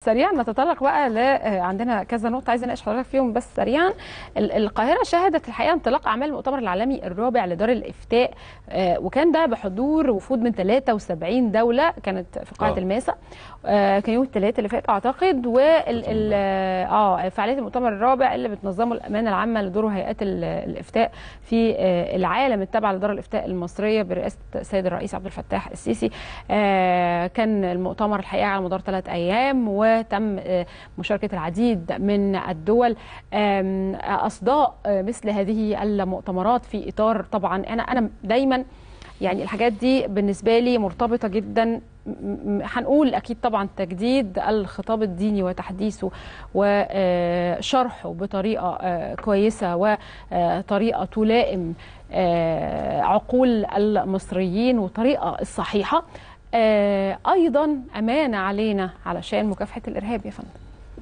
سريعا نتطرق بقى ل آه، عندنا كذا نقطه عايزه اناقش حضرتك فيهم بس سريعا ال- القاهره شهدت الحقيقه انطلاق اعمال المؤتمر العالمي الرابع لدار الافتاء آه، وكان ده بحضور وفود من 73 دوله كانت في قاعه آه. الماسه آه، كان يوم الثلاث اللي فات اعتقد وال ال- اه فعاليه المؤتمر الرابع اللي بتنظمه الامانه العامه لدور هيئات ال- الافتاء في آه، العالم التابعه لدار الافتاء المصريه برئاسه السيد الرئيس عبد الفتاح السيسي آه، كان المؤتمر الحقيقه على مدار ثلاث ايام وتم آه، مشاركه العديد من الدول آم، اصداء آه، مثل هذه المؤتمرات في اطار طبعا انا انا دايما يعني الحاجات دي بالنسبه لي مرتبطه جدا م- م- هنقول اكيد طبعا تجديد الخطاب الديني وتحديثه وشرحه بطريقه آه، كويسه وطريقه تلائم آه، عقول المصريين وطريقه الصحيحه آه، ايضا امانه علينا علشان مكافحه الارهاب يا فندم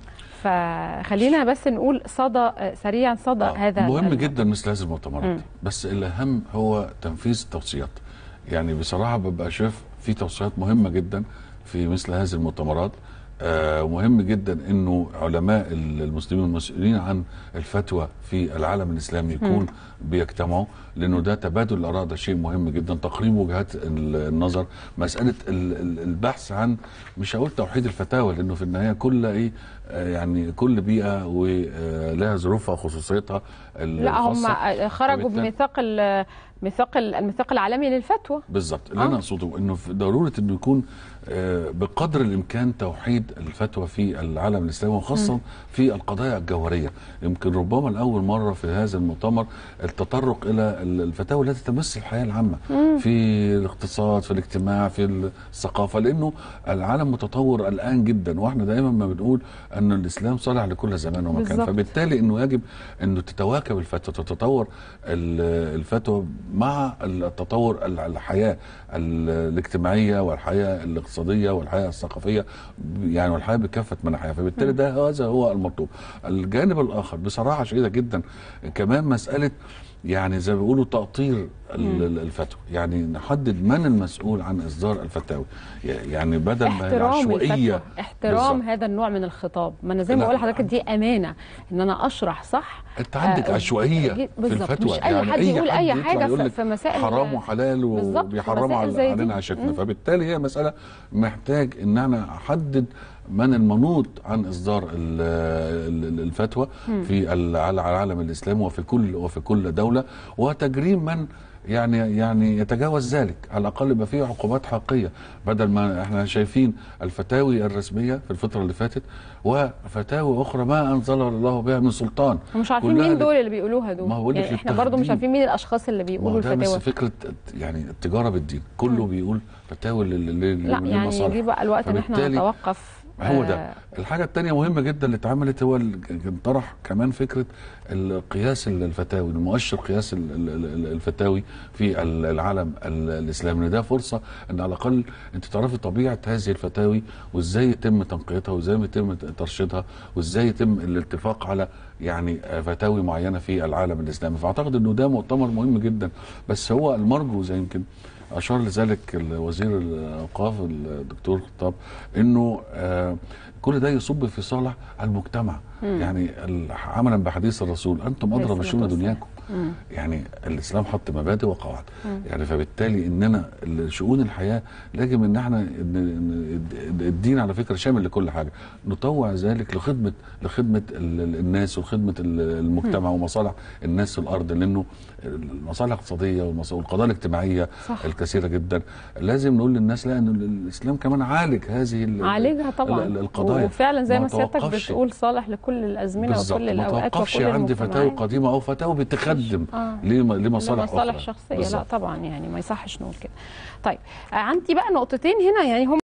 فخلينا بس نقول صدى آه، سريعا صدى آه، هذا مهم الم- جدا مثل هذه المؤتمرات دي بس الاهم هو تنفيذ التوصيات يعني بصراحه ببقى شايف في توصيات مهمه جدا في مثل هذه المؤتمرات آه مهم جدا انه علماء المسلمين والمسؤولين عن الفتوى في العالم الاسلامي يكون بيجتمعوا لانه ده تبادل الاراء ده شيء مهم جدا تقريب وجهات ال- النظر مساله ال- ال- البحث عن مش هقول توحيد الفتاوى لانه في النهايه كل ايه آه، يعني كل بيئه ولها ظروفها وخصوصيتها لا هم الخاصة. خرجوا وبالتالي- بميثاق ال- ميثاق ال- الميثاق العالمي للفتوى بالظبط اللي آه. انا اقصده انه في ضروره انه يكون آه، بقدر الامكان توحيد الفتوى في العالم الاسلامي وخاصه في القضايا الجوهريه يمكن ربما لاول مره في هذا المؤتمر التطرق الى ال- الفتاوى التي تمس الحياه العامه في الاقتصاد في الاجتماع في الثقافه لانه العالم متطور الان جدا واحنا دائما ما بنقول ان الاسلام صالح لكل زمان ومكان بالظبط. فبالتالي انه يجب انه تتواكب الفتوى تتطور ال- الفتوى مع التطور ال- الحياه ال- الاجتماعيه والحياه الاقتصاديه والحياه الثقافيه يعني والحياه بكافه مناحيها فبالتالي ده هذا هو المطلوب الجانب الاخر بصراحه شديده جدا كمان مساله يعني زي ما بيقولوا تأطير ال- ال- الفتوى يعني نحدد من المسؤول عن إصدار الفتاوي يعني بدل ما هي احترام العشوائية الفتوى احترام بالظبط. هذا النوع من الخطاب ما انا زي ما لا. بقول لحضرتك دي امانه ان انا اشرح صح انت عندك آه، عشوائيه في بالظبط. الفتوى مش اي حد يقول اي يطلع حاجه يقول في- لك في مسائل حرام وحلال بالظبط، في وبيحرموا مسائل على زي دي. علينا عيشتنا مم. فبالتالي هي مساله محتاج ان انا احدد من المنوط عن اصدار ال- ال- الفتوى في ال- على العالم الاسلامي وفي كل وفي كل دوله وتجريم من يعني يعني يتجاوز ذلك على الاقل يبقى فيه عقوبات حقيقيه بدل ما احنا شايفين الفتاوي الرسميه في الفتره اللي فاتت وفتاوي اخرى ما انزل الله بها من سلطان مش عارفين كلها مين دول اللي بيقولوها دول ما هو بقول لك يعني احنا برضو مش التخدير. عارفين مين الاشخاص اللي ما بيقولوا هو ده بس الفتاوى فكره يعني التجاره بالدين كله بيقول فتاوي لل- لل- لا يعني للمصالح. يجي بقى الوقت ان احنا فبالتالي نتوقف هو آه، ده الحاجة التانية مهمة جدا اللي اتعملت هو ال- كان طرح كمان فكرة القياس الفتاوي المؤشر قياس ال- ال- ال- الفتاوي في ال- العالم ال- الإسلامي إن ده فرصة أن على الأقل أنت تعرفي طبيعة هذه الفتاوي وإزاي يتم تنقيتها وإزاي يتم ترشيدها وإزاي يتم الاتفاق على يعني فتاوي معينة في العالم الإسلامي فأعتقد أنه ده مؤتمر مهم جدا بس هو المرجو زي يمكن اشار لذلك وزير الاوقاف الدكتور خطاب انه آه كل ده يصب في صالح المجتمع يعني ال- عملا بحديث الرسول انتم ادرى عليه بشؤون الصلاة دنياكم يعني الاسلام حط مبادئ وقواعد يعني فبالتالي اننا شؤون الحياه يجب ان احنا إن- إن الدين على فكره شامل لكل حاجه نطوع ذلك لخدمه لخدمه ال- ال- الناس وخدمه ال- المجتمع ومصالح الناس في الارض لانه المصالح الاقتصاديه والمص- والقضايا الاجتماعيه صح. الكثيره جدا لازم نقول للناس لا ان الاسلام كمان عالج هذه ال- عالجها طبعا ال- القضايا وفعلا زي ما توقفش. سيادتك بتقول صالح لكل الازمنه بالظبط وكل ما الاوقات توقفش وكل عندي فتاوي المجتمعات. قديمه او فتاوي بتخدم آه. لم- لمصالح لمصالح اخرى شخصيه لا بالظبط. طبعا يعني ما يصحش نقول كده طيب آه، عندي بقى نقطتين هنا يعني هم